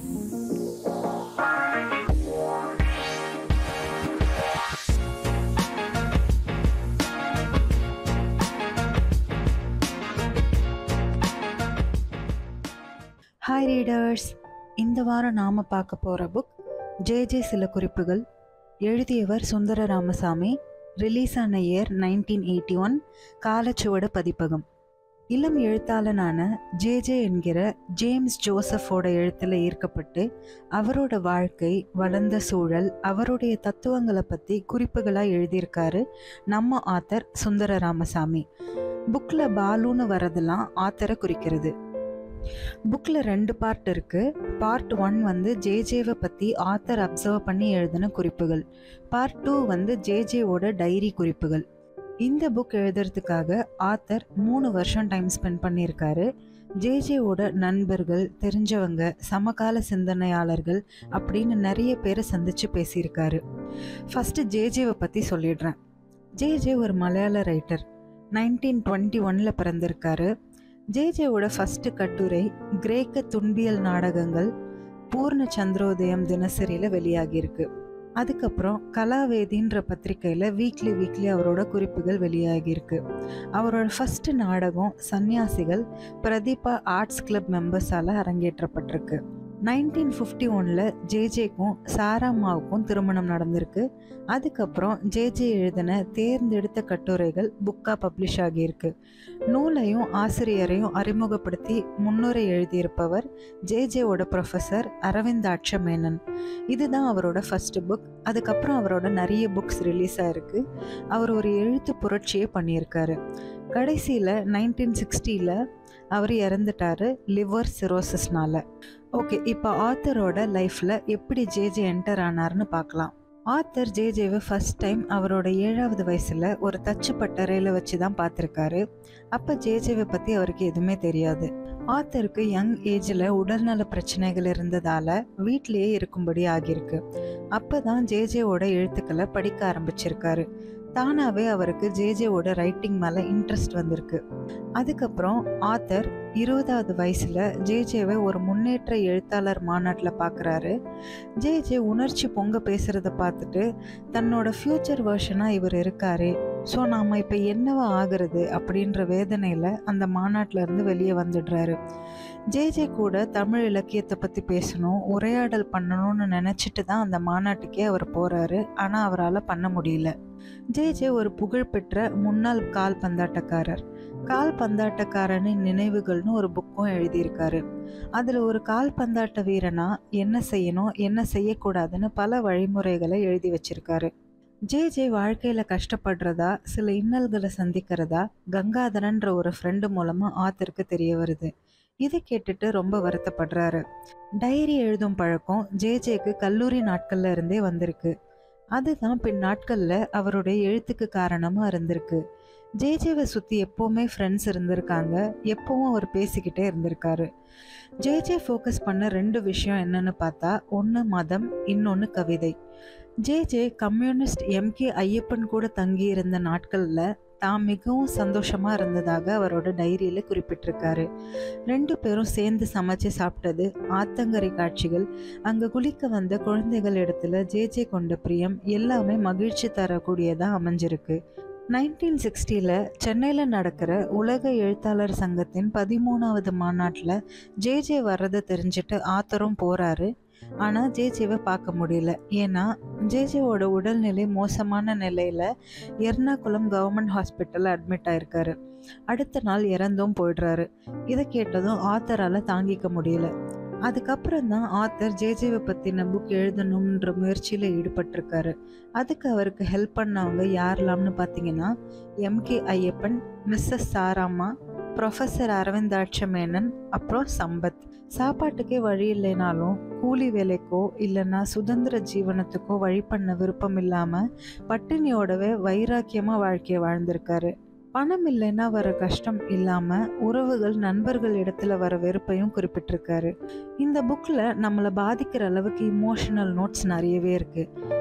hi readers இந்த வாரம் நாம் பார்க்க போகிற புக் ஜே ஜே சில குறிப்புகள் எழுதியவர் சுந்தர ராமசாமி ரிலீஸ் ஆன year nineteen eighty one Kalachuvadu பதிப்பகம் இளம் எழுத்தாளனான ஜே ஜே என்கிற ஜேம்ஸ் ஜோசஃபோட எழுத்தில் ஈர்க்கப்பட்டு அவரோட வாழ்க்கை வளர்ந்த சூழல் அவருடைய தத்துவங்களை பற்றி குறிப்புகளாக எழுதியிருக்காரு நம்ம ஆத்தர் சுந்தர ராமசாமி புக்கில் பாலுன்னு வரதெல்லாம் ஆத்தரை குறிக்கிறது புக்கில் ரெண்டு பார்ட் இருக்குது பார்ட் ஒன் வந்து ஜேஜேவை பற்றி ஆத்தர் அப்சர்வ் பண்ணி எழுதின குறிப்புகள் பார்ட் டூ வந்து ஜேஜேவோட டைரி குறிப்புகள் இந்த புக் எழுதுறதுக்காக ஆத்தர் மூணு வருஷம் டைம் ஸ்பெண்ட் பண்ணியிருக்காரு ஜேஜேவோட நண்பர்கள் தெரிஞ்சவங்க சமகால சிந்தனையாளர்கள் அப்படின்னு நிறைய பேரை சந்திச்சு பேசியிருக்காரு ஃபஸ்ட்டு ஜேஜேவை பற்றி சொல்லிடுறேன் ஜேஜே ஒரு மலையாள ரைட்டர் நைன்டீன் டுவெண்ட்டி ஒனில் பிறந்திருக்காரு ஜேஜேவோட ஃபஸ்ட்டு கட்டுரை கிரேக்க துன்பியல் நாடகங்கள் பூர்ண சந்திரோதயம் தினசரியில் வெளியாகியிருக்கு அதுக்கப்புறம் கலாவேதின்ற பத்திரிக்கையில் வீக்லி வீக்லி அவரோட குறிப்புகள் வெளியாகியிருக்கு அவரோட ஃபஸ்ட்டு நாடகம் சன்னியாசிகள் பிரதீபா ஆர்ட்ஸ் கிளப் மெம்பர்ஸால் அரங்கேற்றப்பட்டிருக்கு நைன்டீன் ஃபிஃப்டி ஒனில் ஜேஜேக்கும் சாராம்மாவுக்கும் திருமணம் நடந்திருக்கு அதுக்கப்புறம் ஜேஜே எழுதின தேர்ந்தெடுத்த கட்டுரைகள் புக்காக பப்ளிஷ் ஆகியிருக்கு நூலையும் ஆசிரியரையும் அறிமுகப்படுத்தி முன்னுரை எழுதியிருப்பவர் ஜேஜேவோட ப்ரொஃபஸர் அரவிந்தாட்ச மேனன் இதுதான் அவரோட ஃபஸ்ட்டு புக் அதுக்கப்புறம் அவரோட நிறைய புக்ஸ் ரிலீஸ் ஆயிருக்கு அவர் ஒரு எழுத்து புரட்சியே பண்ணியிருக்காரு கடைசியில் நைன்டீன் சிக்ஸ்டியில் அவர் இறந்துட்டாரு லிவர் சிரோசிஸ்னால ஓகே இப்போ ஆத்தரோட லைஃப்பில் எப்படி ஜேஜே என்டர் ஆனார்னு பார்க்கலாம் ஆத்தர் ஜேஜேவை ஃபஸ்ட் டைம் அவரோட ஏழாவது வயசில் ஒரு தச்சு பட்டறையில் வச்சு தான் பார்த்துருக்காரு அப்போ ஜேஜேவை பற்றி அவருக்கு எதுவுமே தெரியாது ஆத்தருக்கு யங் ஏஜில் உடல்நல பிரச்சனைகள் இருந்ததால் வீட்டிலேயே இருக்கும்படி ஆகியிருக்கு அப்போ தான் ஜேஜேவோட எழுத்துக்களை படிக்க ஆரம்பிச்சிருக்காரு தானாகவே அவருக்கு ஜேஜேவோட ரைட்டிங் மேலே இன்ட்ரெஸ்ட் வந்திருக்கு அதுக்கப்புறம் ஆத்தர் இருபதாவது வயசில் ஜேஜேவை ஒரு முன்னேற்ற எழுத்தாளர் மாநாட்டில் பார்க்குறாரு ஜேஜே உணர்ச்சி பொங்க பேசுகிறத பார்த்துட்டு தன்னோட ஃப்யூச்சர் வேர்ஷனாக இவர் இருக்காரு ஸோ நாம் இப்போ என்னவா ஆகிறது அப்படின்ற வேதனையில் அந்த மாநாட்டில் இருந்து வெளியே வந்துடுறாரு ஜேஜே கூட தமிழ் இலக்கியத்தை பற்றி பேசணும் உரையாடல் பண்ணணும்னு நினச்சிட்டு தான் அந்த மாநாட்டுக்கே அவர் போகிறாரு ஆனால் அவரால் பண்ண முடியல ஜேஜே ஒரு புகழ்பெற்ற முன்னாள் கால் பந்தாட்டக்காரர் கால் பந்தாட்டக்காரனின் நினைவுகள்னு ஒரு புக்கும் எழுதியிருக்காரு அதில் ஒரு கால் பந்தாட்ட வீரனா என்ன செய்யணும் என்ன செய்யக்கூடாதுன்னு பல வழிமுறைகளை எழுதி வச்சிருக்காரு ஜே ஜே வாழ்க்கையில் கஷ்டப்படுறதா சில இன்னல்களை சந்திக்கிறதா கங்காதரன்ற ஒரு ஃப்ரெண்டு மூலமாக ஆத்தருக்கு தெரிய வருது இதை கேட்டுட்டு ரொம்ப வருத்தப்படுறாரு டைரி எழுதும் பழக்கம் ஜே ஜேக்கு கல்லூரி நாட்கள்ல இருந்தே வந்திருக்கு அதுதான் பின் நாட்களில் அவருடைய எழுத்துக்கு காரணமாக இருந்திருக்கு ஜேஜேவை சுற்றி எப்போவுமே ஃப்ரெண்ட்ஸ் இருந்திருக்காங்க எப்பவும் அவர் பேசிக்கிட்டே இருந்திருக்காரு ஜேஜே ஃபோக்கஸ் பண்ண ரெண்டு விஷயம் என்னன்னு பார்த்தா ஒன்று மதம் இன்னொன்று கவிதை ஜேஜே கம்யூனிஸ்ட் எம்கே ஐயப்பன் கூட தங்கி இருந்த நாட்களில் தான் மிகவும் சந்தோஷமா இருந்ததாக அவரோட டைரியில குறிப்பிட்டிருக்காரு ரெண்டு பேரும் சேர்ந்து சமைச்சு சாப்பிட்டது ஆத்தங்கரை காட்சிகள் அங்க குளிக்க வந்த குழந்தைகள் இடத்துல ஜேஜே கொண்ட பிரியம் எல்லாமே மகிழ்ச்சி தரக்கூடியதா அமைஞ்சிருக்கு நைன்டீன் சிக்ஸ்டியில் சென்னையில் நடக்கிற உலக எழுத்தாளர் சங்கத்தின் பதிமூணாவது மாநாட்டில் ஜேஜே வர்றதை தெரிஞ்சுட்டு ஆத்தரும் போகிறாரு ஆனால் ஜேஜேவை பார்க்க முடியல ஏன்னா ஜேஜேவோட உடல்நிலை மோசமான நிலையில் எர்ணாகுளம் கவர்மெண்ட் ஹாஸ்பிட்டலில் அட்மிட் ஆயிருக்காரு அடுத்த நாள் இறந்தும் போயிடுறாரு இதை கேட்டதும் ஆத்தரால் தாங்கிக்க முடியல அதுக்கப்புறம் தான் ஆத்தர் ஜேஜேவை பற்றின புக் எழுதணுன்ற முயற்சியில் ஈடுபட்டிருக்காரு அதுக்கு அவருக்கு ஹெல்ப் பண்ணவங்க யாரெல்லாம்னு பார்த்தீங்கன்னா M K Ayyappan Mrs Saramma professor Aravindaksha Menon அப்புறம் சம்பத் சாப்பாட்டுக்கே வழி இல்லைனாலும் கூலி வேலைக்கோ இல்லைன்னா சுதந்திர ஜீவனத்துக்கோ வழி பண்ண விருப்பம் இல்லாமல் பட்டினியோடவே வைராக்கியமாக வாழ்க்கையை வாழ்ந்திருக்காரு பணம் இல்லைன்னா வர கஷ்டம் இல்லாமல் உறவுகள் நண்பர்கள் இடத்துல வர வெறுப்பையும் குறிப்பிட்டிருக்காரு இந்த புக்கில் நம்மளை பாதிக்கிற அளவுக்கு இமோஷனல் நோட்ஸ் நிறையவே இருக்குது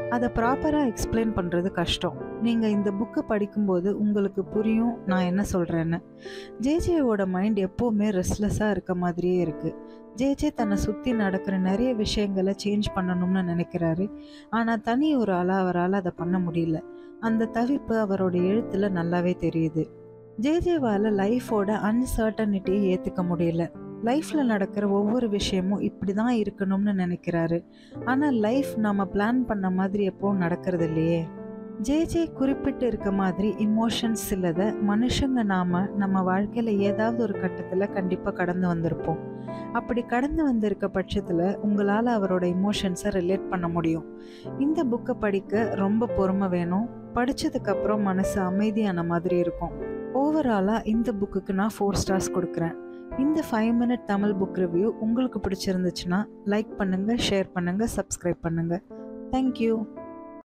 அதை ப்ராப்பராக எக்ஸ்பிளைன் பண்ணுறது கஷ்டம் நீங்கள் இந்த புக்கை படிக்கும்போது உங்களுக்கு புரியும் நான் என்ன சொல்கிறேன்னு ஜேஜேவோட மைண்ட் எப்போவுமே ரெஸ்ட்லெஸ்ஸாக இருக்க மாதிரியே இருக்குது ஜேஜே தன்னை சுற்றி நடக்கிற நிறைய விஷயங்களை சேஞ்ச் பண்ணணும்னு நினைக்கிறாரு ஆனால் தனி ஒரு ஆளாக அவரால் அதை பண்ண முடியல அந்த தவிப்பு அவரோட எழுத்தில் நல்லாவே தெரியுது ஜேஜேவால் லைஃபோட அன்சர்டனிட்டியை ஏற்றுக்க முடியல லைஃப்பில் நடக்கிற ஒவ்வொரு விஷயமும் இப்படி தான் இருக்கணும்னு நினைக்கிறாரு ஆனால் லைஃப் நம்ம பிளான் பண்ண மாதிரி எப்பவும் நடக்கிறது இல்லையே ஜே ஜே குறிப்பிட்டு இருக்க மாதிரி இமோஷன்ஸ் சிலதை மனுஷங்க நாம நம்ம வாழ்க்கையில் ஏதாவது ஒரு கட்டத்தில் கண்டிப்பாக கடந்து வந்திருப்போம் அப்படி கடந்து வந்திருக்க பட்சத்தில் உங்களால் அவரோட இமோஷன்ஸை ரிலேட் பண்ண முடியும் இந்த புக்கை படிக்க ரொம்ப பொறுமை வேணும் படித்ததுக்கப்புறம் மனசு அமைதியான மாதிரி இருக்கும் ஓவராலாக இந்த புக்குக்கு நான் ஃபோர் ஸ்டார்ஸ் கொடுக்குறேன் இந்த five minute Tamil book review உங்களுக்கு பிடிச்சிருந்துச்சுன்னா லைக் பண்ணுங்கள் ஷேர் பண்ணுங்கள் சப்ஸ்கிரைப் பண்ணுங்கள் தேங்க்யூ